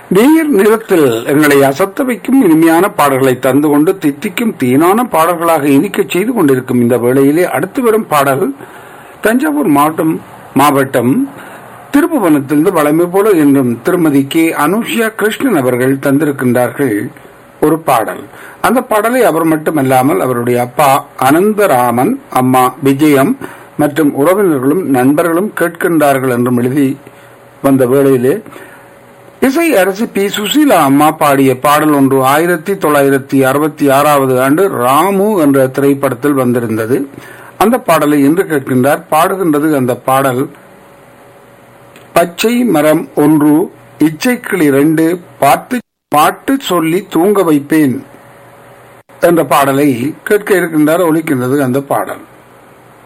நீர் நிலத்தில் எங்களை அசத்த வைக்கும் இனிமையான பாடல்களை தந்து கொண்டு தித்திக்கும் தீனான பாடல்களாக இனிக்கச் செய்து கொண்டிருக்கும் இந்த வேளையிலே அடுத்து வரும் பாடல் தஞ்சாவூர் மாவட்டம் மாவட்டம் திருப்புவனத்திலிருந்து வளமை போல என்றும் திருமதி கே அனுஷியா கிருஷ்ணன் அவர்கள் தந்திருக்கின்றார்கள் ஒரு பாடல் அந்த பாடலை அவர் மட்டுமல்லாமல் அவருடைய அப்பா அனந்தராமன் அம்மா விஜயம் மற்றும் உறவினர்களும் நண்பர்களும் கேட்கின்றார்கள் என்றும் எழுதி வந்த வேளையிலே இசை அரசு பி சுசீலா அம்மா பாடிய பாடல் ஒன்று ஆயிரத்தி தொள்ளாயிரத்தி அறுபத்தி ஆறாவது ஆண்டு ராமு என்ற திரைப்படத்தில் வந்திருந்தது அந்த பாடலை இன்று கேட்கின்றார் பாடுகின்றது அந்த பாடல் பச்சை மரம் ஒன்று இச்சைக்கிளி இரண்டு பாட்டு பாட்டு சொல்லி தூங்க வைப்பேன் என்ற பாடலை கேட்க இருக்கின்றார் ஒலிக்கின்றது அந்த பாடல்